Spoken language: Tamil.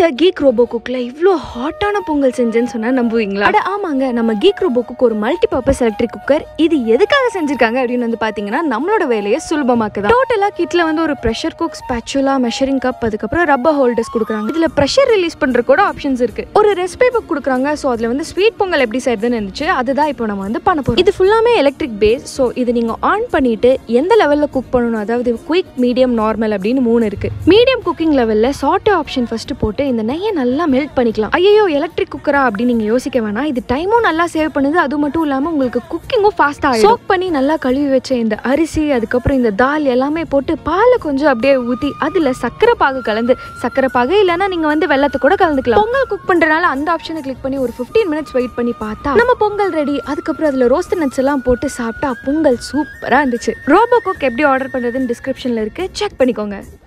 இந்த கீக் ரோபோ குக்ல இவ்வளோ ஹாட்டான பொங்கல் செஞ்சேன்னு சொன்னா நம்புவீங்களா அட ஆமாங்க நம்ம கீக் ரோபோ குக் ஒரு மல்டி பர்பஸ் எலக்ட்ரிக் குக்கர் இது எதுக்காக செஞ்சிருக்காங்க அப்படின்னு வந்து பாத்தீங்கன்னா நம்மளோட வேலையை சுலபமாக்குதா டோட்டலா கிட்ல வந்து ஒரு pressure cook spatula measuring cup அதுக்கப்புறம் ரப்பர் ஹோல்டர்ஸ் கொடுக்குறாங்க இதுல ப்ரெஷர் ரிலீஸ் பண்ற கூட ஆப்ஷன்ஸ் இருக்கு ஒரு ரெசிபி புக் கொடுக்குறாங்க ஸோ அதுல வந்து ஸ்வீட் பொங்கல் எப்படி செய்யறதுன்னு இருந்துச்சு அதுதான் இப்போ நம்ம வந்து பண்ண போறோம் இது ஃபுல்லாமே எலக்ட்ரிக் பேஸ் ஸோ இது நீங்க ஆன் பண்ணிட்டு எந்த லெவல்ல குக் பண்ணணும் அதாவது குயிக் மீடியம் நார்மல் அப்படின்னு மூணு இருக்கு மீடியம் குக்கிங் லெவல்ல சாட்டே ஆப்ஷன் ஃபர்ஸ்ட் போட்டு இந்த நெய்யை நல்லா மெல்ட் பண்ணிக்கலாம் ஐயோ எலக்ட்ரிக் குக்கரா அப்படின்னு நீங்க யோசிக்க வேணாம் இது டைமும் நல்லா சேவ் பண்ணுது அது மட்டும் இல்லாம உங்களுக்கு குக்கிங்கும் ஃபாஸ்டா சோக் பண்ணி நல்லா கழுவி வச்ச இந்த அரிசி அதுக்கப்புறம் இந்த தால் எல்லாமே போட்டு பாலை கொஞ்சம் அப்படியே ஊத்தி அதுல சக்கரை பாகு கலந்து சக்கரை பாகு இல்லைன்னா நீங்க வந்து வெள்ளத்தை கூட கலந்துக்கலாம் பொங்கல் குக் பண்றதுனால அந்த ஆப்ஷனை கிளிக் பண்ணி ஒரு 15 மினிட்ஸ் வெயிட் பண்ணி பார்த்தா நம்ம பொங்கல் ரெடி அதுக்கப்புறம் அதுல ரோஸ்ட் நட்ஸ் எல்லாம் போட்டு சாப்பிட்டா பொங்கல் சூப்பரா இருந்துச்சு ரோபோ குக் எப்படி ஆர்டர் பண்றதுன்னு டிஸ்கிரிப்ஷன்ல இருக்கு செக் பண்ணிக்கோங்க